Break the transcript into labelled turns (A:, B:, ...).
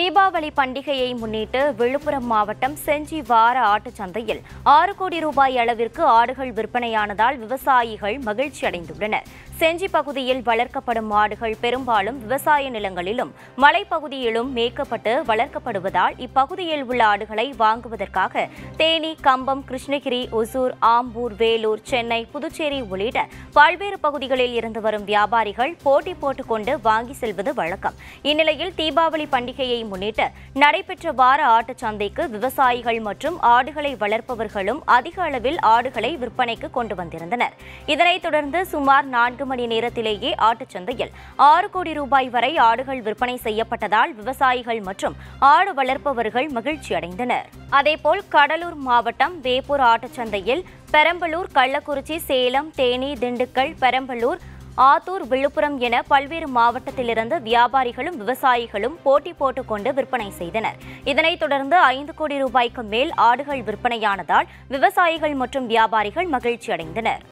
A: தீபாவளி பண்டிகையை முன்னிட்டு விழுப்புரம் மாவட்டம் செஞ்சி வார ஆட்டுச் சந்தையில் ஆறு கோடி ரூபாய் அளவிற்கு ஆடுகள் விற்பனையானதால் விவசாயிகள் மகிழ்ச்சி அடைந்துள்ளனர் செஞ்சி பகுதியில் வளர்க்கப்படும் ஆடுகள் பெரும்பாலும் விவசாய நிலங்களிலும் மலைப்பகுதியிலும் மேய்க்கப்பட்டு வளர்க்கப்படுவதால் இப்பகுதியில் உள்ள ஆடுகளை வாங்குவதற்காக தேனி கம்பம் கிருஷ்ணகிரி ஒசூர் ஆம்பூர் வேலூர் சென்னை புதுச்சேரி உள்ளிட்ட பல்வேறு பகுதிகளில் இருந்து வரும் வியாபாரிகள் போட்டி போட்டுக்கொண்டு வாங்கி செல்வது வழக்கம் இந்நிலையில் தீபாவளி பண்டிகையை முன்னிட்டு நடைபெற்ற வார ஆட்டுச் சந்தைக்கு விவசாயிகள் மற்றும் ஆடுகளை வளர்ப்பவர்களும் அதிக அளவில் ஆடுகளை விற்பனைக்கு கொண்டு வந்திருந்தனர் இதனைத் தொடர்ந்து சுமார் நான்கு மணி நேரத்திலேயே ஆட்டுச் சந்தையில் ஆறு கோடி ரூபாய் வரை ஆடுகள் விற்பனை செய்யப்பட்டதால் விவசாயிகள் மற்றும் ஆடு வளர்ப்பவர்கள் மகிழ்ச்சி அடைந்தனர் அதேபோல் கடலூர் மாவட்டம் வேப்பூர் ஆட்டுச் சந்தையில் பெரம்பலூர் கள்ளக்குறிச்சி சேலம் தேனி திண்டுக்கல் பெரம்பலூர் ஆத்தூர் விழுப்புரம் என பல்வேறு மாவட்டத்திலிருந்து வியாபாரிகளும் விவசாயிகளும் போட்டி போட்டுக்கொண்டு விற்பனை செய்தனர் இதனைத் தொடர்ந்து ஐந்து கோடி ரூபாய்க்கு மேல் ஆடுகள் விற்பனையானதால் விவசாயிகள் மற்றும் வியாபாரிகள் மகிழ்ச்சி அடைந்தனர்